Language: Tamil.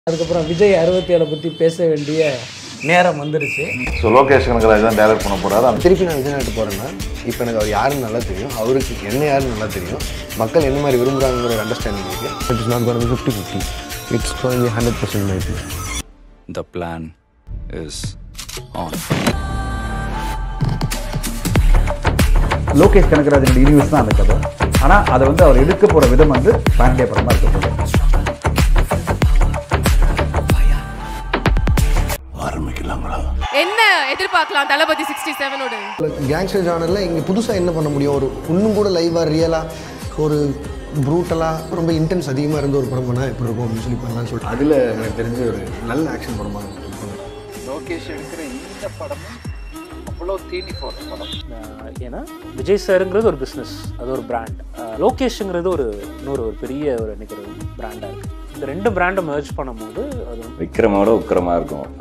அதுக்கப்புறம் விஜய் அறுபத்தி ஏழை பற்றி பேச வேண்டிய நேரம் வந்துருச்சு ஸோ லோகேஷ் கனகராஜ் தான் டைரக்ட் பண்ண போறாரு அந்த திருப்பி நான் விஜய் நாட்டு போகிறேன்னா இப்போ எனக்கு அவர் யாருன்னு நல்லா தெரியும் அவருக்கு என்ன யாருன்னு நல்லா தெரியும் மக்கள் என்ன மாதிரி விரும்புகிறாங்கிற ஒரு அண்டர்ஸ்டாண்டிங் இருக்குது it is not gone fifty fifty it's gone hundred percent mighty The plan is on. Lokesh கனகராஜனோட யூனிவர்ஸ் தான் அந்த கதை ஆனால் அதை வந்து அவர் எடுக்க போகிற விதம் வந்து பாண்டிய படமாக இருக்க போகுது என்ன எதிர்பார்க்கலாம் தளபதி சிக்ஸ்டி செவனோட கேங்ஸ்டர் ஜானரில் இங்கே புதுசாக என்ன பண்ண முடியும் ஒரு இன்னும் கூட லைவாக ரியலாக ஒரு ப்ரூட்டலாக ரொம்ப இன்டென்ஸ் அதிகமாக இருந்த ஒரு படம் பண்ணால் எப்படி இருக்கும் அப்படின்னு சொல்லி பண்ணலாம்னு சொல்லிட்டு அதில் எனக்கு தெரிஞ்ச ஒரு நல்ல ஆக்ஷன் படமாக இருக்கும் லோகேஷ் எடுக்கிற இந்த படமும் அவ்வளோ தீனி போடுற படம் ஆஹ் ஏன்னா விஜய் சாருங்கிறது ஒரு பிஸ்னஸ் அது ஒரு பிராண்ட் லோகேஷுங்கிறது ஒரு இன்னொரு ஒரு பெரிய ஒரு நினைக்கிற பிராண்டாக இருக்குது இந்த ரெண்டு பிராண்டை merge பண்ணும்போது அது வந்து விக்ரமோட உக்கிரமா இருக்கும்